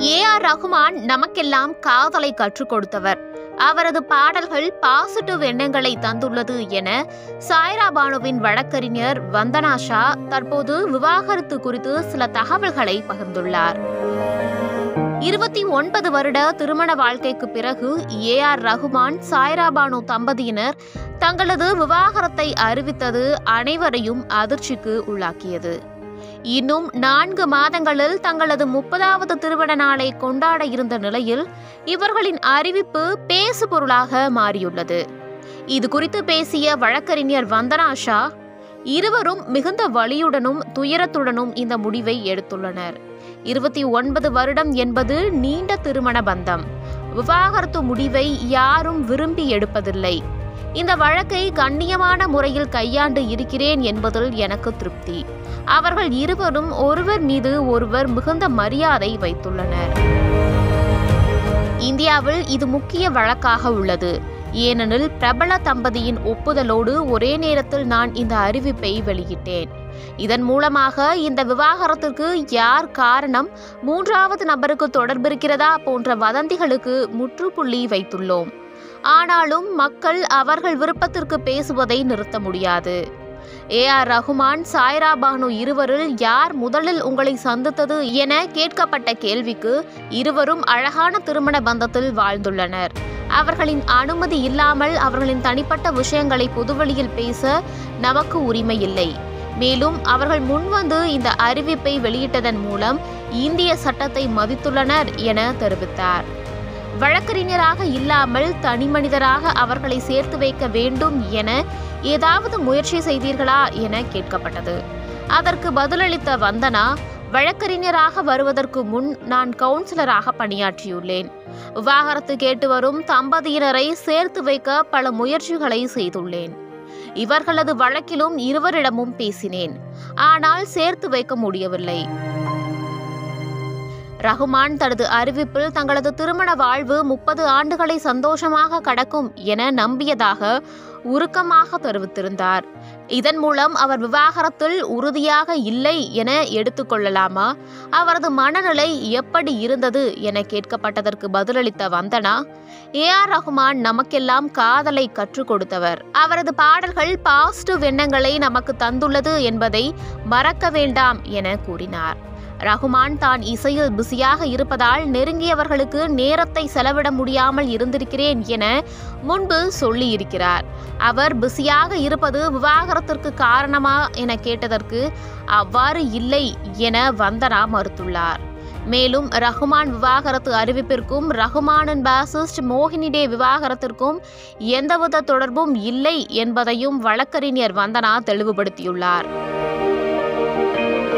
ஏ R Rahman நமக்கெல்லாம் காதலை கற்றுக் கொடுத்தவர் அவரது பாடல்கள் பாசிட்டிவ் எண்ணங்களை தந்துள்ளது என சாய்ரா பானுவின் வழக்கறிஞர் வந்தனா ஷா தற்போது விவாகரத்து குறித்து சில தகவல்களை பகிர்ந்துள்ளார் இருபத்தி ஒன்பது வருட திருமண வாழ்க்கைக்கு பிறகு ஏ ஆர் ரகுமான் சாய்ரா பானு தம்பதியினர் தங்களது விவாகரத்தை அறிவித்தது அனைவரையும் அதிர்ச்சிக்கு உள்ளாக்கியது இன்னும் நான்கு மாதங்களில் தங்களது முப்பதாவது திருமண நாளை கொண்டாட இருந்த நிலையில் இவர்களின் அறிவிப்பு பேசு பொருளாக மாறியுள்ளது இது குறித்து பேசிய வழக்கறிஞர் வந்தனா ஷா இருவரும் மிகுந்த வலியுடனும் துயரத்துடனும் இந்த முடிவை எடுத்துள்ளனர் இருபத்தி ஒன்பது வருடம் என்பது நீண்ட திருமண பந்தம் விவாகரத்து முடிவை யாரும் விரும்பி எடுப்பதில்லை இந்த வழக்கை கண்ணியமான முறையில் கையாண்டு இருக்கிறேன் என்பதில் எனக்கு திருப்தி அவர்கள் இருவரும் ஒருவர் மீது ஒருவர் மிகுந்த மரியாதை வைத்துள்ளனர் இந்தியாவில் இது முக்கிய வழக்காக உள்ளது ஏனெனில் பிரபல தம்பதியின் ஒப்புதலோடு ஒரே நேரத்தில் நான் இந்த அறிவிப்பை வெளியிட்டேன் இதன் மூலமாக இந்த விவாகரத்திற்கு யார் காரணம் மூன்றாவது நபருக்கு தொடர்பிருக்கிறதா போன்ற வதந்திகளுக்கு முற்றுப்புள்ளி வைத்துள்ளோம் ஆனாலும் மக்கள் அவர்கள் விருப்பத்திற்கு பேசுவதை நிறுத்த முடியாது ஏ ஆர் ரகுமான் சாய்ரா பானு இருவரில் யார் முதலில் உங்களை சந்தித்தது என கேட்கப்பட்ட கேள்விக்கு இருவரும் அழகான திருமண பந்தத்தில் வாழ்ந்துள்ளனர் அவர்களின் அனுமதி இல்லாமல் அவர்களின் தனிப்பட்ட விஷயங்களை பொதுவெளியில் பேச நமக்கு உரிமை இல்லை மேலும் அவர்கள் முன்வந்து இந்த அறிவிப்பை வெளியிட்டதன் மூலம் இந்திய சட்டத்தை மதித்துள்ளனர் என தெரிவித்தார் வழக்கறிஞராக இல்லாமல் தனிமனிதராக அவர்களை சேர்த்து வைக்க வேண்டும் என ஏதாவது முயற்சி செய்தீர்களா என கேட்கப்பட்டது அதற்கு பதிலளித்த வந்தனா வழக்கறிஞராக வருவதற்கு முன் நான் கவுன்சிலராக பணியாற்றியுள்ளேன் விவாகரத்து கேட்டு வரும் தம்பதியினரை சேர்த்து வைக்க பல முயற்சிகளை செய்துள்ளேன் இவர்களது வழக்கிலும் இருவரிடமும் பேசினேன் ஆனால் சேர்த்து வைக்க முடியவில்லை ரகுமான் தனது அறிவிப்பில் தங்களது திருமண வாழ்வு முப்பது ஆண்டுகளை சந்தோஷமாக கடக்கும் என நம்பியதாக உருக்கமாக தெரிவித்திருந்தார் இதன் மூலம் அவர் விவாகரத்தில் உறுதியாக இல்லை என எடுத்துக்கொள்ளலாமா அவரது மனநிலை எப்படி இருந்தது என கேட்கப்பட்டதற்கு பதிலளித்த வந்தனா ஏ ஆர் ரகுமான் நமக்கெல்லாம் காதலை கற்றுக் கொடுத்தவர் அவரது பாடல்கள் பாசிட்டிவ் எண்ணங்களை நமக்கு தந்துள்ளது என்பதை மறக்க வேண்டாம் என கூறினார் ரகுமான் தான் இசையில் பிஸியாக இருப்பதால் நெருங்கியவர்களுக்கு நேரத்தை செலவிட முடியாமல் இருந்திருக்கிறேன் என முன்பு சொல்லியிருக்கிறார் அவர் பிஸியாக இருப்பது விவாகரத்திற்கு காரணமா என கேட்டதற்கு அவ்வாறு இல்லை என வந்தனா மறுத்துள்ளார் மேலும் ரஹ்மான் விவாகரத்து அறிவிப்பிற்கும் ரஹ்மானின் பாசிஸ்ட் மோகினி டே விவாகரத்திற்கும் எந்தவித தொடர்பும் இல்லை என்பதையும் வழக்கறிஞர் வந்தனா தெளிவுபடுத்தியுள்ளார்